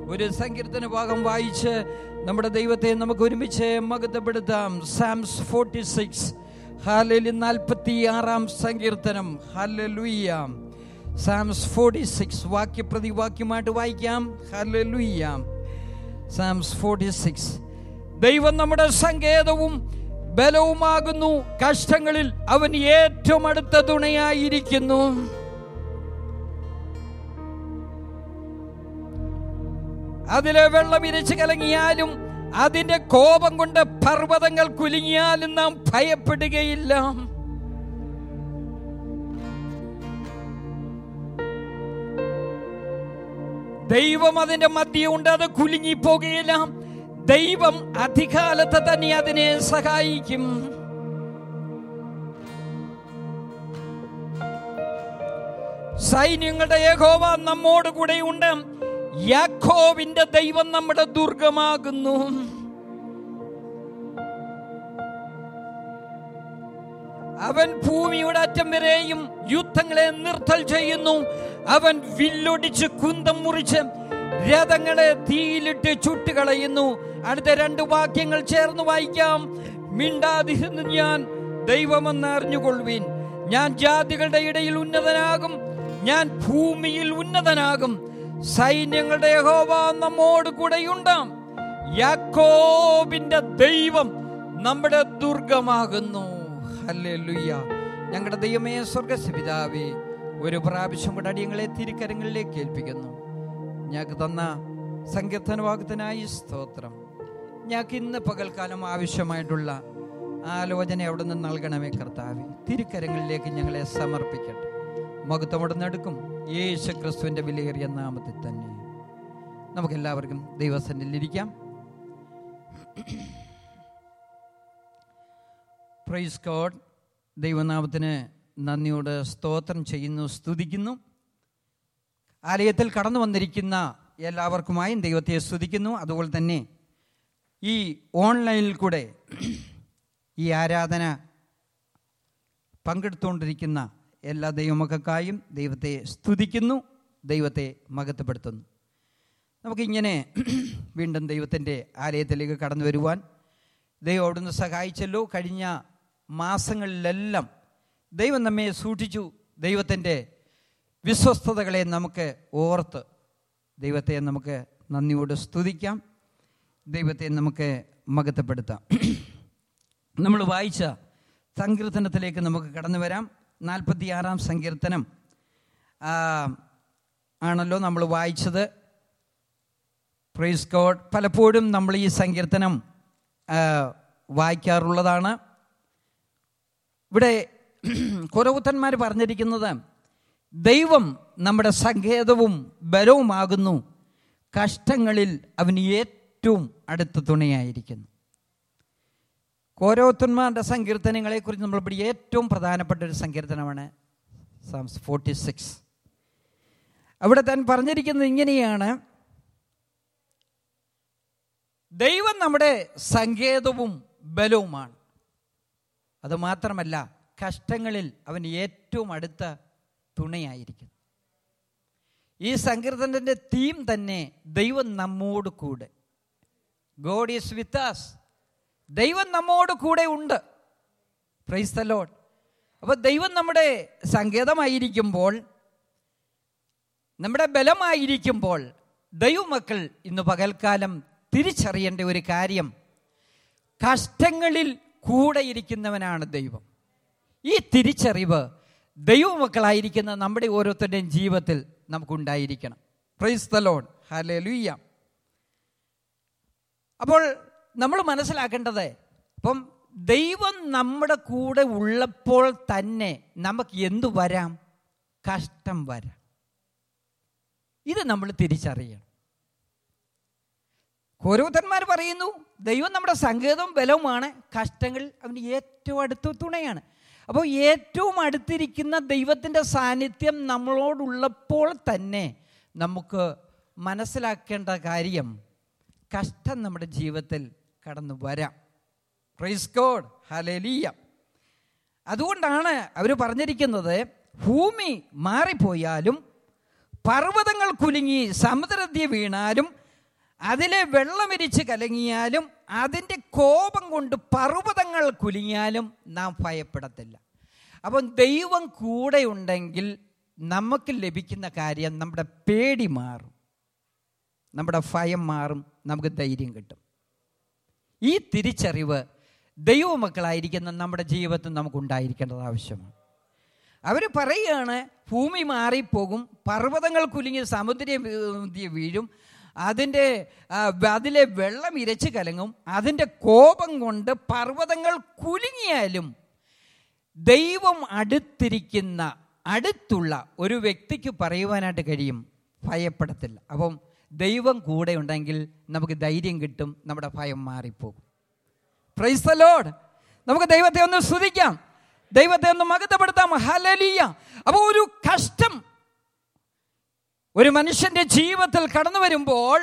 ഒരു സങ്കീർത്തന ഭാഗം വായിച്ച് നമ്മുടെ ദൈവത്തെ നമുക്ക് ഒരുമിച്ച് മകത്തപ്പെടുത്താം സാംസ് ഫോർട്ടി സിക്സ് ഹാലലി നാൽപ്പത്തി ആറാം സങ്കീർത്തനം ഹാലലുയ്യ സാംസ് ഫോർട്ടി സിക്സ് വാക്യപ്രതി വാക്യമായിട്ട് വായിക്കാം ഹാലലുയ്യ സാംസ് ഫോർട്ടി സിക്സ് ദൈവം നമ്മുടെ സങ്കേതവും ബലവുമാകുന്നു കഷ്ടങ്ങളിൽ അവൻ ഏറ്റവും അടുത്ത തുണയായിരിക്കുന്നു അതിലെ വെള്ളം ഇരച്ചു കലങ്ങിയാലും അതിന്റെ കോപം കൊണ്ട് പർവ്വതങ്ങൾ കുലുങ്ങിയാലും നാം ഭയപ്പെടുകയില്ല ദൈവം അതിന്റെ മധ്യമുണ്ട് അത് കുലുങ്ങിപ്പോകുകയില്ല ദൈവം അധികാലത്ത് തന്നെ അതിനെ സഹായിക്കും സൈന്യങ്ങളുടെ യഹോവ നമ്മോട് കൂടെയുണ്ട് യാക്കോവിന്റെ ദൈവം നമ്മുടെ ദുർഗമാകുന്നു അവൻ ഭൂമിയുടെ അറ്റം വരെയും യുദ്ധങ്ങളെ നിർത്തൽ ചെയ്യുന്നു അവൻ വില്ലൊടിച്ച് കുന്തം മുറിച്ച് രഥങ്ങളെ തീയിലിട്ട് ചുട്ടുകളയുന്നു അടുത്ത രണ്ട് വാക്യങ്ങൾ ചേർന്ന് വായിക്കാം മിണ്ടാതിരുന്ന് ഞാൻ ദൈവമെന്ന് അറിഞ്ഞുകൊള്ളുവീൻ ഞാൻ ജാതികളുടെ ഇടയിൽ ഉന്നതനാകും ഞാൻ ഭൂമിയിൽ ഉന്നതനാകും സൈന്യങ്ങളുടെ യഹോവ നമ്മോട് കൂടെയുണ്ടാം യാക്കോബിന്റെ ദൈവം നമ്മുടെ ദുർഗമാകുന്നു ഹല്ലേലൂയ ഞങ്ങളുടെ ദൈവമേ സ്വർഗസ്പിതാവേ ഒരു പ്രാവശ്യം കൂടെ അടിയങ്ങളെ തിരുക്കരങ്ങളിലേക്ക് ഏൽപ്പിക്കുന്നു ഞങ്ങൾക്ക് തന്ന സങ്കീർത്തനവാഗത്തിനായി സ്തോത്രം ഞങ്ങൾക്ക് ഇന്ന് പകൽക്കാലം ആവശ്യമായിട്ടുള്ള ആലോചന അവിടെ നിന്ന് നൽകണമേ കർത്താവെ തിരുക്കരങ്ങളിലേക്ക് ഞങ്ങളെ സമർപ്പിക്കട്ടെ മഹത്വം നടക്കും യേശു ക്രിസ്തുവിൻ്റെ വിലയേറിയ നാമത്തിൽ തന്നെ നമുക്കെല്ലാവർക്കും ദൈവസന്നിധിയിലിരിക്കാം പ്രൈസ് ഗോഡ് ദൈവനാമത്തിന് നന്ദിയോട് സ്തോത്രം ചെയ്യുന്നു സ്തുതിക്കുന്നു ആലയത്തിൽ കടന്നു വന്നിരിക്കുന്ന എല്ലാവർക്കുമായും ദൈവത്തെ സ്തുതിക്കുന്നു അതുപോലെ തന്നെ ഈ ഓൺലൈനിൽ കൂടെ ഈ ആരാധന പങ്കെടുത്തുകൊണ്ടിരിക്കുന്ന എല്ലാ ദൈവമക്കൾക്കായും ദൈവത്തെ സ്തുതിക്കുന്നു ദൈവത്തെ മഹത്വപ്പെടുത്തുന്നു നമുക്കിങ്ങനെ വീണ്ടും ദൈവത്തിൻ്റെ ആലയത്തിലേക്ക് കടന്നു വരുവാൻ ദൈവം അവിടുന്ന് സഹായിച്ചല്ലോ കഴിഞ്ഞ മാസങ്ങളിലെല്ലാം ദൈവം നമ്മെ സൂക്ഷിച്ചു ദൈവത്തിൻ്റെ വിശ്വസ്തതകളെ നമുക്ക് ഓർത്ത് ദൈവത്തെ നമുക്ക് നന്ദിയോട് സ്തുതിക്കാം ദൈവത്തെ നമുക്ക് മകത്തപ്പെടുത്താം നമ്മൾ വായിച്ച സങ്കീർത്തനത്തിലേക്ക് നമുക്ക് കടന്നു വരാം നാൽപ്പത്തി ആറാം സങ്കീർത്തനം ആ, ആണല്ലോ നമ്മൾ വായിച്ചത് പ്രൈസ് ഗോഡ് പലപ്പോഴും നമ്മൾ ഈ സങ്കീർത്തനം ആ, വായിക്കാറുള്ളതാണ് ഇവിടെ കുറവുത്തന്മാർ പറഞ്ഞിരിക്കുന്നത് ദൈവം നമ്മുടെ സങ്കേതവും ബലവുമാകുന്നു കഷ്ടങ്ങളിൽ അവന് ഏറ്റവും അടുത്ത തുണയായിരിക്കുന്നു കോരോത്തന്മാരുടെ സങ്കീർത്തനങ്ങളെക്കുറിച്ച് നമ്മളിവിടെ ഏറ്റവും പ്രധാനപ്പെട്ട ഒരു സങ്കീർത്തനമാണ് സാംസ് ഫോർട്ടി സിക്സ് അവിടെ താൻ പറഞ്ഞിരിക്കുന്നത് ഇങ്ങനെയാണ് ദൈവം നമ്മുടെ സങ്കേതവും ബലവുമാണ് അതുമാത്രമല്ല കഷ്ടങ്ങളിൽ അവൻ ഏറ്റവും അടുത്ത തുണയായിരിക്കും ഈ സങ്കീർത്തനത്തിൻ്റെ തീം തന്നെ ദൈവം നമ്മോട് കൂടെ ഗോഡ് ഈസ് വിത്ത് us ദൈവം നമ്മോട് കൂടെ ഉണ്ട് പ്രൈസ് ദ ലോഡ് അപ്പോൾ ദൈവം നമ്മുടെ സങ്കേതമായിരിക്കുമ്പോൾ നമ്മുടെ ബലമായിരിക്കുമ്പോൾ ദൈവമക്കൾ ഇന്ന് പകൽക്കാലം തിരിച്ചറിയേണ്ട ഒരു കാര്യം കഷ്ടങ്ങളിൽ കൂടെ ഇരിക്കുന്നവനാണ് ദൈവം ഈ തിരിച്ചറിവ് ദൈവമക്കളായിരിക്കുന്ന നമ്മുടെ ഓരോരുത്തരുടെയും ജീവിതത്തിൽ നമുക്കുണ്ടായിരിക്കണം പ്രൈസ് ദ ലോഡ് ഹലേ ലുയ്യ അപ്പോൾ നമ്മൾ മനസ്സിലാക്കേണ്ടത് അപ്പം ദൈവം നമ്മുടെ കൂടെ ഉള്ളപ്പോൾ തന്നെ നമുക്ക് എന്തു വരാം കഷ്ടം വരാം ഇത് നമ്മൾ തിരിച്ചറിയണം ഓരോരുത്തന്മാർ പറയുന്നു ദൈവം നമ്മുടെ സങ്കേതവും ബലവുമാണ് കഷ്ടങ്ങൾ അവന് ഏറ്റവും അടുത്ത തുണയാണ് അപ്പോൾ ഏറ്റവും അടുത്തിരിക്കുന്ന ദൈവത്തിൻ്റെ സാന്നിധ്യം നമ്മളോടുള്ളപ്പോൾ തന്നെ നമുക്ക് മനസ്സിലാക്കേണ്ട കാര്യം കഷ്ടം നമ്മുടെ ജീവിതത്തിൽ കടന്നു വരാം പ്രൈസ് ഗോഡ് ഹലലിയ അതുകൊണ്ടാണ് അവർ പറഞ്ഞിരിക്കുന്നത് ഭൂമി മാറിപ്പോയാലും പർവ്വതങ്ങൾ കുലുങ്ങി സമുദ്രത്തിൽ വീണാലും അതിലെ വെള്ളമിരിച്ച് കലങ്ങിയാലും അതിൻ്റെ കോപം കൊണ്ട് പർവ്വതങ്ങൾ കുലുങ്ങിയാലും നാം ഭയപ്പെടത്തില്ല അപ്പം ദൈവം കൂടെ ഉണ്ടെങ്കിൽ നമുക്ക് ലഭിക്കുന്ന കാര്യം നമ്മുടെ പേടി മാറും നമ്മുടെ ഭയം മാറും നമുക്ക് ധൈര്യം കിട്ടും ഈ തിരിച്ചറിവ് ദൈവമക്കളായിരിക്കുന്ന നമ്മുടെ ജീവിതത്തിൽ നമുക്കുണ്ടായിരിക്കേണ്ടത് ആവശ്യമാണ് അവർ പറയുകയാണ് ഭൂമി മാറിപ്പോകും പർവ്വതങ്ങൾ കുലുങ്ങി സമുദ്രം വീ- വീഴും അതിൻ്റെ ആ, അതിലെ വെള്ളം ഇരച്ച് കലങ്ങും അതിൻ്റെ കോപം കൊണ്ട് പർവ്വതങ്ങൾ കുലുങ്ങിയാലും ദൈവം അടുത്തിരിക്കുന്ന അടുത്തുള്ള ഒരു വ്യക്തിക്ക് പറയുവാനായിട്ട് കഴിയും ഭയപ്പെടത്തില്ല അപ്പം ദൈവം കൂടെ ഉണ്ടെങ്കിൽ നമുക്ക് ധൈര്യം കിട്ടും നമ്മുടെ ഭയം മാറിപ്പോകും പ്രൈസ് ദ ലോഡ് നമുക്ക് ദൈവത്തെ ഒന്ന് സ്തുതിക്കാം ദൈവത്തെ ഒന്ന് മകത്തപ്പെടുത്താം ഹലലിയ അപ്പോൾ ഒരു കഷ്ടം ഒരു മനുഷ്യന്റെ ജീവിതത്തിൽ കടന്നു വരുമ്പോൾ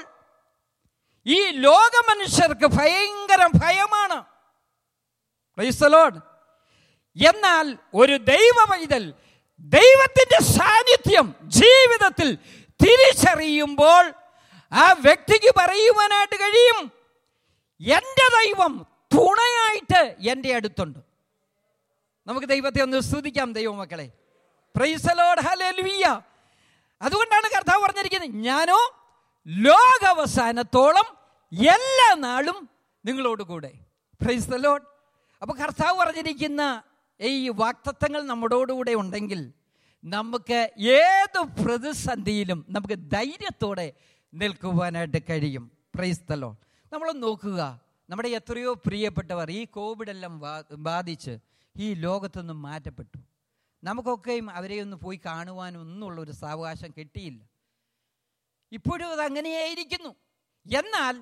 ഈ ലോക മനുഷ്യർക്ക് ഭയങ്കര ഭയമാണ് പ്രൈസ് ദ ലോഡ് എന്നാൽ ഒരു ദൈവ പൈതൽ ദൈവത്തിന്റെ സാന്നിധ്യം ജീവിതത്തിൽ തിരിച്ചറിയുമ്പോൾ ആ വ്യക്തിക്ക് പറയുവാനായിട്ട് കഴിയും എൻ്റെ ദൈവം തുണയായിട്ട് എൻ്റെ അടുത്തുണ്ട് നമുക്ക് ദൈവത്തെ ഒന്ന് സ്തുതിക്കാം ദൈവമക്കളെ പ്രൈസലോഡ് ഹല്ലേലൂയ അതുകൊണ്ടാണ് കർത്താവ് പറഞ്ഞിരിക്കുന്നത് ഞാനോ ലോകാവസാനത്തോളം എല്ലാ നാളും നിങ്ങളോട് കൂടെ പ്രൈസ് ദ ലോഡ് അപ്പോൾ കർത്താവ് പറഞ്ഞിരിക്കുന്ന ഈ വാക്തത്വങ്ങൾ നമ്മളോടുകൂടെ ഉണ്ടെങ്കിൽ നമുക്ക് ഏത് പ്രതിസന്ധിയിലും നമുക്ക് ധൈര്യത്തോടെ നിൽക്കുവാനായിട്ട് കഴിയും പ്രൈസ് ദ ലോഡ് നമ്മൾ നോക്കുക നമ്മുടെ എത്രയോ പ്രിയപ്പെട്ടവർ ഈ കോവിഡെല്ലാം ബാ- ബാധിച്ച് ഈ ലോകത്തുനിന്ന് മാറ്റപ്പെട്ടു നമുക്കൊക്കെയും അവരെ ഒന്ന് പോയി കാണുവാനൊന്നുള്ള ഒരു സാവകാശം കിട്ടിയില്ല ഇപ്പോഴും അത് അങ്ങനെയായിരിക്കുന്നു എന്നാൽ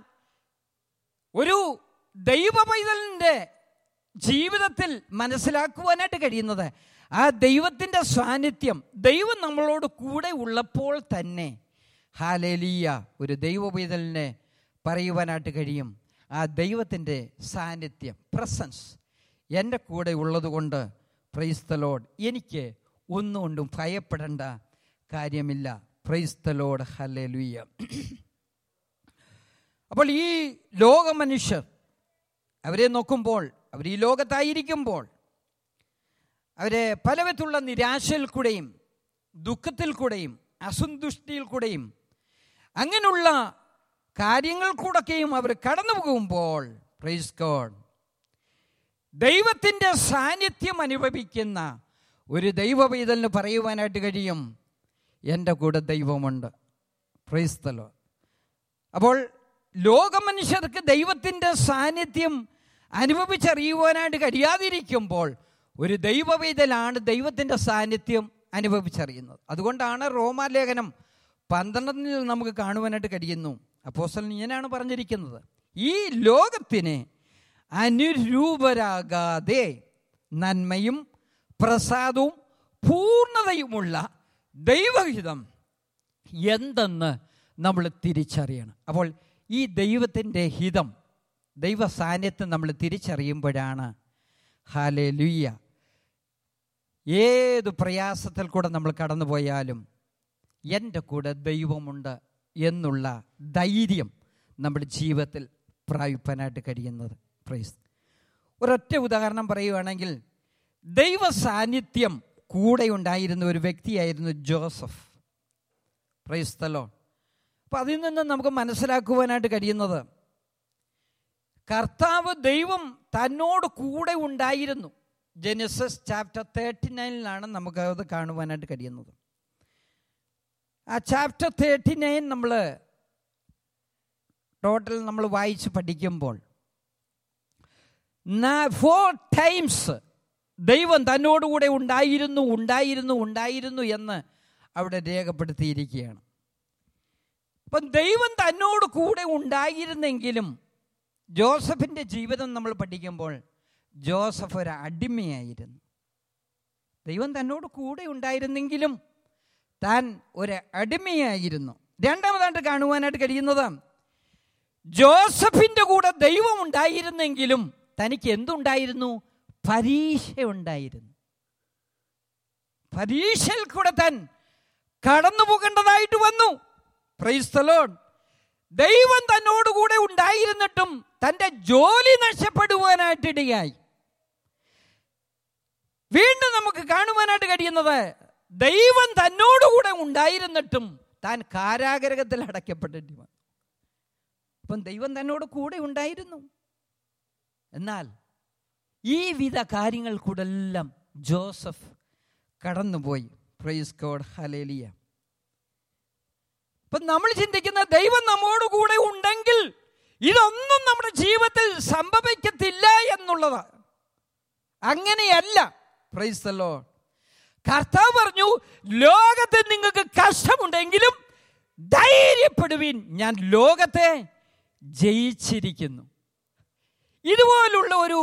ഒരു ദൈവ പൈതലിൻ്റെ ജീവിതത്തിൽ മനസ്സിലാക്കുവാനായിട്ട് കഴിയുന്നത് ആ ദൈവത്തിൻ്റെ സാന്നിധ്യം ദൈവം നമ്മളോട് കൂടെ ഉള്ളപ്പോൾ തന്നെ ഹാലേലിയ ഒരു ദൈവ പൈതലിനെ പറയുവാനായിട്ട് കഴിയും ആ ദൈവത്തിൻ്റെ സാന്നിധ്യം പ്രസൻസ് എൻ്റെ കൂടെ ഉള്ളതുകൊണ്ട് പ്രൈസ് ദ ലോഡ് എനിക്ക് ഒന്നുകൊണ്ടും ഭയപ്പെടേണ്ട കാര്യമില്ല പ്രൈസ് ദ ലോഡ് ഹല്ലേലൂയ അപ്പോൾ ഈ ലോക മനുഷ്യർ അവരെ നോക്കുമ്പോൾ അവർ ഈ ലോകത്തായിരിക്കുമ്പോൾ അവരെ പല വിധത്തിലുള്ള നിരാശയിൽ കൂടെയും ദുഃഖത്തിൽ കൂടെയും അസന്തുഷ്ടിയിൽ കൂടെയും അങ്ങനെയുള്ള കാര്യങ്ങൾ കൂടൊക്കെയും അവർ കടന്നു പോകുമ്പോൾ പ്രൈസ് ഗോഡ് ദൈവത്തിൻ്റെ സാന്നിധ്യം അനുഭവിക്കുന്ന ഒരു ദൈവപൈതലിന് പറയുവാനായിട്ട് കഴിയും എൻ്റെ കൂടെ ദൈവമുണ്ട് പ്രൈസ്തലോ അപ്പോൾ ലോകമനുഷ്യർക്ക് ദൈവത്തിൻ്റെ സാന്നിധ്യം അനുഭവിച്ചറിയുവാനായിട്ട് കഴിയാതിരിക്കുമ്പോൾ ഒരു ദൈവവേദലാണ് ദൈവത്തിൻ്റെ സാന്നിധ്യം അനുഭവിച്ചറിയുന്നത് അതുകൊണ്ടാണ് റോമാലേഖനം പന്ത്രണ്ടിൽ നമുക്ക് കാണുവാനായിട്ട് കഴിയുന്നു അപ്പോസ്റ്റലൻ ഇങ്ങനെയാണ് പറഞ്ഞിരിക്കുന്നത് ഈ ലോകത്തിന് അനുരൂപരാകാതെ നന്മയും പ്രസാദവും പൂർണ്ണതയുമുള്ള ദൈവഹിതം എന്തെന്ന് നമ്മൾ തിരിച്ചറിയണം അപ്പോൾ ഈ ദൈവത്തിൻ്റെ ഹിതം ദൈവ സാന്നിധ്യം നമ്മൾ തിരിച്ചറിയുമ്പോഴാണ് ഹാലെ ലുയ്യ ഏത് പ്രയാസത്തിൽ കൂടെ നമ്മൾ കടന്നു പോയാലും എൻ്റെ കൂടെ ദൈവമുണ്ട് എന്നുള്ള ധൈര്യം നമ്മുടെ ജീവിതത്തിൽ പ്രാപിപ്പാനായിട്ട് കഴിയുന്നത് പ്രൈസ് ഒരൊറ്റ ഉദാഹരണം പറയുകയാണെങ്കിൽ ദൈവ സാന്നിധ്യം കൂടെ ഉണ്ടായിരുന്ന ഒരു വ്യക്തിയായിരുന്നു ജോസഫ് പ്രൈസ് തലോ അപ്പം അതിൽ നിന്ന് നമുക്ക് മനസ്സിലാക്കുവാനായിട്ട് കഴിയുന്നത് കർത്താവ് ദൈവം തന്നോട് കൂടെ ഉണ്ടായിരുന്നു ജെനസസ് ചാപ്റ്റർ തേർട്ടി നയനിലാണ് നമുക്ക് അത് കാണുവാനായിട്ട് കഴിയുന്നത് ആ ചാപ്റ്റർ തേർട്ടി നയൻ നമ്മൾ ടോട്ടൽ നമ്മൾ വായിച്ച് പഠിക്കുമ്പോൾ ഫോർ ടൈംസ് ദൈവം തന്നോടുകൂടെ ഉണ്ടായിരുന്നു ഉണ്ടായിരുന്നു ഉണ്ടായിരുന്നു എന്ന് അവിടെ രേഖപ്പെടുത്തിയിരിക്കുകയാണ് അപ്പം ദൈവം തന്നോട് കൂടെ ഉണ്ടായിരുന്നെങ്കിലും ജോസഫിൻ്റെ ജീവിതം നമ്മൾ പഠിക്കുമ്പോൾ ജോസഫ് ഒരു അടിമയായിരുന്നു ദൈവം തന്നോട് കൂടെ ഉണ്ടായിരുന്നെങ്കിലും താൻ ഒരു അടിമയായിരുന്നു രണ്ടാമതായിട്ട് കാണുവാനായിട്ട് കഴിയുന്നത് ജോസഫിൻ്റെ കൂടെ ദൈവം ഉണ്ടായിരുന്നെങ്കിലും തനിക്ക് എന്തുണ്ടായിരുന്നു പരീക്ഷ ഉണ്ടായിരുന്നു പരീക്ഷയിൽ കൂടെ താൻ കടന്നു പോകേണ്ടതായിട്ട് വന്നു പ്രൈസ്തലോൺ ദൈവം തന്നോടുകൂടെ ഉണ്ടായിരുന്നിട്ടും തൻ്റെ ജോലി നഷ്ടപ്പെടുവാനായിട്ട് ഇടയായി വീണ്ടും നമുക്ക് കാണുവാനായിട്ട് കഴിയുന്നത് ദൈവം തന്നോടുകൂടെ ഉണ്ടായിരുന്നിട്ടും താൻ കാരാഗ്രഹത്തിൽ അടയ്ക്കപ്പെട്ടിട്ട് വന്നു അപ്പം ദൈവം തന്നോട് കൂടെ ഉണ്ടായിരുന്നു എന്നാൽ ഈ വിധ കാര്യങ്ങൾ കൂടെല്ലാം ജോസഫ് കടന്നുപോയി പ്രൈസ് ഗോഡ് ഹലേലിയ ഇപ്പം നമ്മൾ ചിന്തിക്കുന്ന ദൈവം നമ്മോട് കൂടെ ഉണ്ടെങ്കിൽ ഇതൊന്നും നമ്മുടെ ജീവിതത്തിൽ സംഭവിക്കത്തില്ല എന്നുള്ളത് അങ്ങനെയല്ല പ്രൈസ്തല്ലോ കർത്താവ് പറഞ്ഞു ലോകത്തിൽ നിങ്ങൾക്ക് കഷ്ടമുണ്ടെങ്കിലും ധൈര്യപ്പെടുവിൻ ഞാൻ ലോകത്തെ ജയിച്ചിരിക്കുന്നു ഇതുപോലുള്ള ഒരു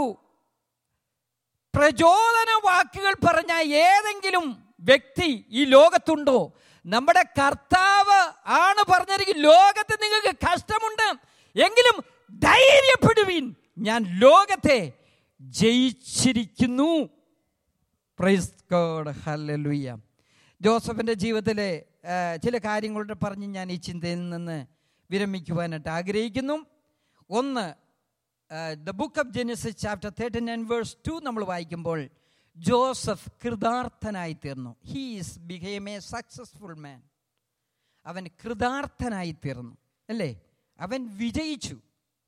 പ്രചോദന വാക്കുകൾ പറഞ്ഞ ഏതെങ്കിലും വ്യക്തി ഈ ലോകത്തുണ്ടോ നമ്മുടെ കർത്താവ് ആണ് പറഞ്ഞിരിക്കും ലോകത്ത് നിങ്ങൾക്ക് കഷ്ടമുണ്ട് എങ്കിലും ധൈര്യപ്പെടുവിൻ ഞാൻ ലോകത്തെ ജയിച്ചിരിക്കുന്നു പ്രൈസ് ഗോഡ് ഹല്ലേലൂയ ജോസഫിൻ്റെ ജീവിതത്തിലെ ആ, ചില കാര്യങ്ങളുടെ പറഞ്ഞ് ഞാൻ ഈ ചിന്തയിൽ നിന്ന് വിരമിക്കുവാനായിട്ട് ആഗ്രഹിക്കുന്നു ഒന്ന് the book of Genesis chapter thirty nine verse two നമ്മൾ വായിക്കുമ്പോൾ ജോസഫ് കൃതാർത്ഥനായി തീർന്നു he's become a successful man അവൻ കൃതാർത്ഥനായി തീർന്നു അല്ലേ അവൻ വിജയിച്ചു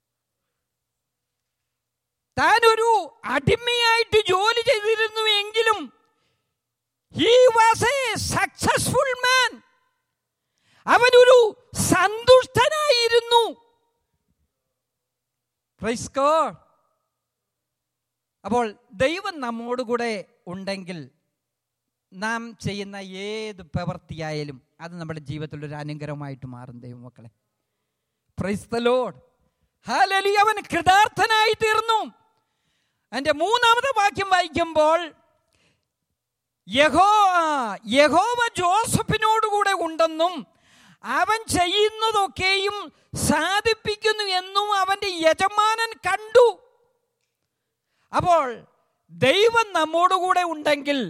താൻ ഒരു അടിമയായിട്ട് ജോലി ചെയ്തിരുന്നു എങ്കിലും he was a successful man അവനൊരു സന്തുഷ്ടനായിരുന്നു Praise God. അപ്പോൾ ദൈവം നമ്മോടുകൂടെ ഉണ്ടെങ്കിൽ നാം ചെയ്യുന്ന ഏത് പ്രവൃത്തിയായാലും അത് നമ്മുടെ ജീവിതത്തിൽ ഒരു അനുഗ്രഹമായിട്ട് മാറും ദൈവമക്കളെ പ്രൈസ് ദ ലോഡ് ഹാലലി അവൻ കൃതാർത്ഥനായി തീർന്നു എൻ്റെ മൂന്നാമത്തെ വാക്യം വായിക്കുമ്പോൾ യഹോ യഹോവ ജോസഫിനോടുകൂടെ ഉണ്ടെന്നും അവൻ ചെയ്യുന്നതൊക്കെയും സാധിപ്പിക്കുന്നു എന്നും അവൻ്റെ യജമാനൻ കണ്ടു അപ്പോൾ ദൈവം നമ്മോടുകൂടെ ഉണ്ടെങ്കിൽ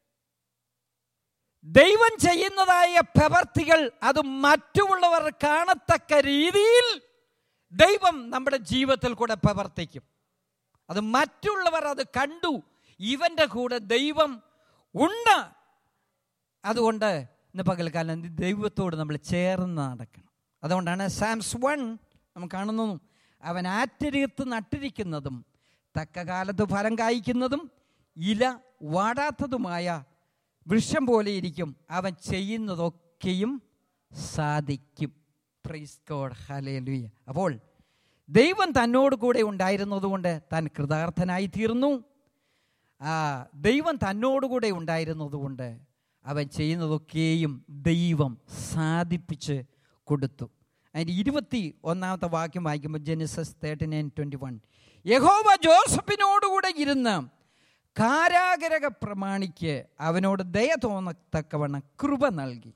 ദൈവം ചെയ്യുന്നതായ പ്രവർത്തികൾ അത് മറ്റുള്ളവർ കാണത്തക്ക രീതിയിൽ ദൈവം നമ്മുടെ ജീവിതത്തിൽ കൂടെ പ്രവർത്തിക്കും അത് മറ്റുള്ളവർ അത് കണ്ടു ഇവൻ്റെ കൂടെ ദൈവം ഉണ്ട് അതുകൊണ്ട് ഇന്ന് പകൽക്കാലം ദൈവത്തോട് നമ്മൾ ചേർന്ന് നടക്കണം അതുകൊണ്ടാണ് സാംസ് വൺ നമ്മൾ കാണുന്നു അവൻ ആറ്റരികത്ത് നട്ടിരിക്കുന്നതും തക്ക കാലത്ത് ഫലം കായ്ക്കുന്നതും ഇല വാടാത്തതുമായ വൃക്ഷം പോലെ ഇരിക്കും അവൻ ചെയ്യുന്നതൊക്കെയും സാധിക്കും പ്രൈസ് ഗോഡ് ഹലേലുയ അപ്പോൾ ദൈവം തന്നോട് കൂടെ ഉണ്ടായിരുന്നതുകൊണ്ട് താൻ കൃതാർത്ഥനായി തീർന്നു ആ ദൈവം തന്നോടുകൂടെ ഉണ്ടായിരുന്നതുകൊണ്ട് അവൻ ചെയ്യുന്നതൊക്കെയും ദൈവം സാധിപ്പിച്ച് കൊടുത്തു അതിൻ്റെ ഇരുപത്തി ഒന്നാമത്തെ വാക്യം വായിക്കുമ്പോൾ Genesis thirty nine twenty one യഹോവ ജോസഫിനോടുകൂടെ ഇരുന്ന് കാരാഗ്രഹ പ്രമാണിക്ക് അവനോട് ദയ തോന്നത്തക്കവണ്ണം കൃപ നൽകി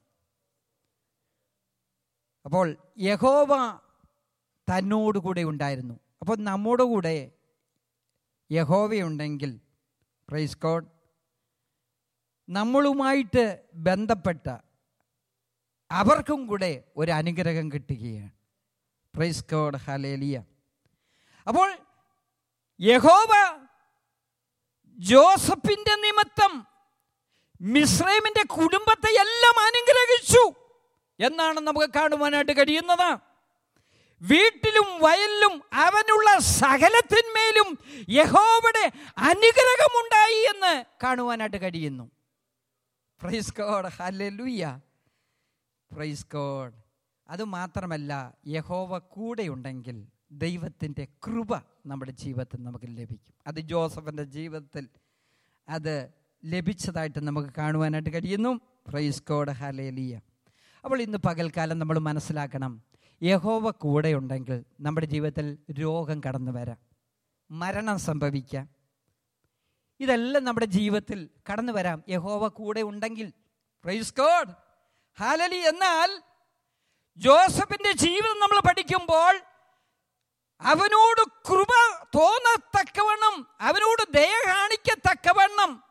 അപ്പോൾ യഹോവ തന്നോടുകൂടെ ഉണ്ടായിരുന്നു അപ്പോൾ നമ്മുടെ കൂടെ യഹോവയുണ്ടെങ്കിൽ പ്രൈസ് കോഡ് നമ്മളുമായിട്ട് ബന്ധപ്പെട്ട അവർക്കും കൂടെ ഒരു അനുഗ്രഹം കിട്ടുകയാണ് പ്രൈസ് കോഡ് ഹലേലിയ അപ്പോൾ യഹോവ ജോസഫിന്റെ നിമിത്തം മിശ്രൈമിന്റെ കുടുംബത്തെ എല്ലാം അനുഗ്രഹിച്ചു എന്നാണ് നമുക്ക് കാണുവാനായിട്ട് കഴിയുന്നത് വീട്ടിലും വയലിലും അവനുള്ള സകലത്തിന്മേലും യഹോവയുടെ അനുഗ്രഹമുണ്ടായി എന്ന് കാണുവാനായിട്ട് കഴിയുന്നു praise God hallelujah praise God അത് മാത്രമല്ല യഹോവ കൂടെയുണ്ടെങ്കിൽ ദൈവത്തിൻ്റെ കൃപ നമ്മുടെ ജീവിതത്തിൽ നമുക്ക് ലഭിക്കും അത് ജോസഫിൻ്റെ ജീവിതത്തിൽ അത് ലഭിച്ചതായിട്ട് നമുക്ക് കാണുവാനായിട്ട് കഴിയുന്നു പ്രൈസ് ഗോഡ് ഹലേലിയ അപ്പോൾ ഇന്ന് പകൽക്കാലം നമ്മൾ മനസ്സിലാക്കണം യഹോവ കൂടെയുണ്ടെങ്കിൽ നമ്മുടെ ജീവിതത്തിൽ രോഗം കടന്നു വരാം മരണം സംഭവിക്കാം ഇതെല്ലാം നമ്മുടെ ജീവിതത്തിൽ കടന്നു വരാം യഹോവ കൂടെ ഉണ്ടെങ്കിൽ പ്രൈസ് ഗോഡ് ഹാലലി എന്നാൽ ജോസഫിന്റെ ജീവിതം നമ്മൾ പഠിക്കുമ്പോൾ അവനോട് കൃപ തോന്നത്തക്കവണ്ണം അവനോട് ദയ കാണിക്കത്തക്കവണ്ണം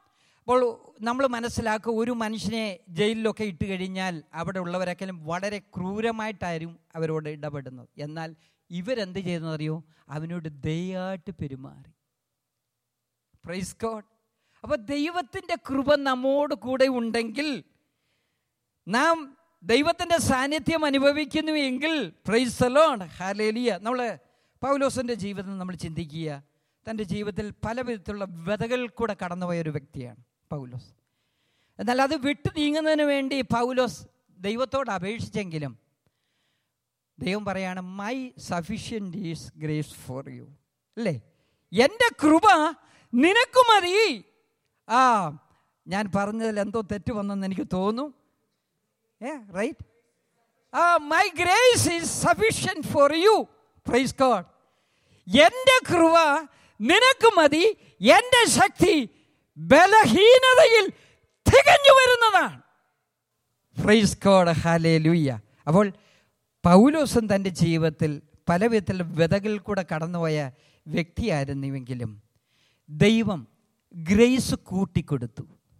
അപ്പോൾ നമ്മൾ മനസ്സിലാക്കുക ഒരു മനുഷ്യനെ ജയിലിലൊക്കെ ഇട്ട് കഴിഞ്ഞാൽ അവിടെ ഉള്ളവരൊക്കെയും വളരെ ക്രൂരമായിട്ടായിരുന്നു അവരോട് ഇടപെടുന്നത് എന്നാൽ ഇവരെന്ത് ചെയ്തെന്നറിയോ അവനോട് ദയായിട്ട് പെരുമാറി പ്രൈസ് ഗോഡ് അപ്പോൾ ദൈവത്തിൻ്റെ കൃപ നമ്മോട് കൂടെ ഉണ്ടെങ്കിൽ നാം ദൈവത്തിൻ്റെ സാന്നിധ്യം അനുഭവിക്കുന്നു എങ്കിൽ പ്രൈസ് സലോൺ ഹാലേലിയ നമ്മൾ പൗലോസിൻ്റെ ജീവിതം നമ്മൾ ചിന്തിക്കുക തൻ്റെ ജീവിതത്തിൽ പല വിധത്തിലുള്ള വ്യതകൾ കൂടെ കടന്നുപോയ ഒരു വ്യക്തിയാണ് പൗലോസ് എന്നാൽ അത് വിട്ടു നീങ്ങുന്നതിന് വേണ്ടി പൗലോസ് ദൈവത്തോട് അപേക്ഷിച്ചെങ്കിലും ദൈവം പറയാണ് my sufficient is grace for you അല്ലേ എൻ്റെ കൃപ നിനക്ക് മതി ആ ഞാൻ പറഞ്ഞതിൽ എന്തോ തെറ്റ് വന്നെന്ന് എനിക്ക് തോന്നുന്നു ഏ റൈറ്റ് ആ my grace is sufficient for you praise God എൻ്റെ കൃപ നിനക്ക് മതി എൻ്റെ ശക്തി ബലഹീനതയിൽ തികഞ്ഞു വരുന്നതാണ് ഫ്രൈസ് കോഡ് ഹാലേ ലൂയ്യ അപ്പോൾ പൗലോസും തൻ്റെ ജീവിതത്തിൽ പല വിധത്തിൽ വിതകളിൽ കൂടെ കടന്നുപോയ വ്യക്തിയായിരുന്നുവെങ്കിലും ദൈവം ഗ്രേസ് കൂട്ടിക്കൊടുത്തു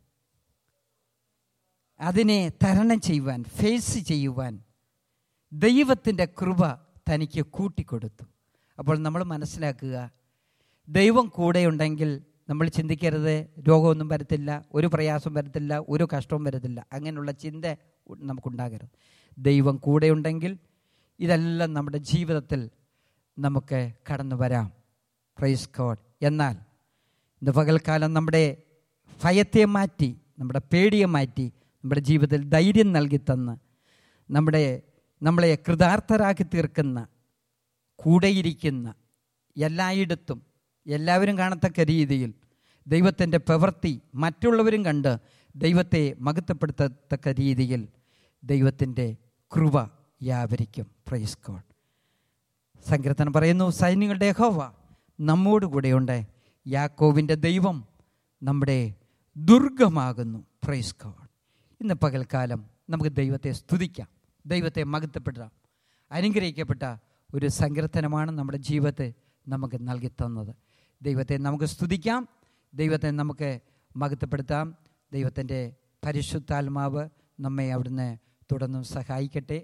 അതിനെ തരണം ചെയ്യുവാൻ ഫേസ് ചെയ്യുവാൻ ദൈവത്തിൻ്റെ കൃപ തനിക്ക് കൂട്ടിക്കൊടുത്തു അപ്പോൾ നമ്മൾ മനസ്സിലാക്കുക ദൈവം കൂടെയുണ്ടെങ്കിൽ നമ്മൾ ചിന്തിക്കരുത് രോഗമൊന്നും വരത്തില്ല ഒരു പ്രയാസം വരത്തില്ല ഒരു കഷ്ടവും വരത്തില്ല അങ്ങനെയുള്ള ചിന്ത നമുക്കുണ്ടാകരുത് ദൈവം കൂടെയുണ്ടെങ്കിൽ ഇതെല്ലാം നമ്മുടെ ജീവിതത്തിൽ നമുക്ക് കടന്നു വരാം പ്രൈസ് ഗോഡ് എന്നാൽ ഇന്ന് പകൽക്കാലം നമ്മുടെ ഭയത്തെ മാറ്റി നമ്മുടെ പേടിയെ മാറ്റി നമ്മുടെ ജീവിതത്തിൽ ധൈര്യം നൽകി തന്ന് നമ്മുടെ നമ്മളെ കൃതാർത്ഥരാക്കി തീർക്കുന്ന കൂടെയിരിക്കുന്ന എല്ലായിടത്തും എല്ലാവരും കാണത്തക്ക രീതിയിൽ ദൈവത്തിൻ്റെ പ്രവൃത്തി മറ്റുള്ളവരും കണ്ട് ദൈവത്തെ മഹത്വപ്പെടുത്തത്തക്ക രീതിയിൽ ദൈവത്തിൻ്റെ കൃപ വ്യാപരിക്കും പ്രൈസ് ഗോഡ് സങ്കീർത്തനം പറയുന്നു സൈന്യങ്ങളുടെ ഹോവ നമ്മോട് കൂടെയുണ്ട് യാക്കോവിൻ്റെ ദൈവം നമ്മുടെ ദുർഗമാകുന്നു പ്രൈസ് ഗോഡ് ഇന്ന് പകൽക്കാലം നമുക്ക് ദൈവത്തെ സ്തുതിക്കാം ദൈവത്തെ മഹത്വപ്പെടാം അനുഗ്രഹിക്കപ്പെട്ട ഒരു സങ്കീർത്തനമാണ് നമ്മുടെ ജീവിതത്തെ നമുക്ക് നൽകി തന്നത് ദൈവത്തെ നമുക്ക് സ്തുതിക്കാം ദൈവത്തെ നമുക്ക് മഹത്വപ്പെടുത്താം ദൈവത്തിൻ്റെ പരിശുദ്ധാത്മാവ് നമ്മെ അവിടുന്ന് തുടർന്നും സഹായിക്കട്ടെ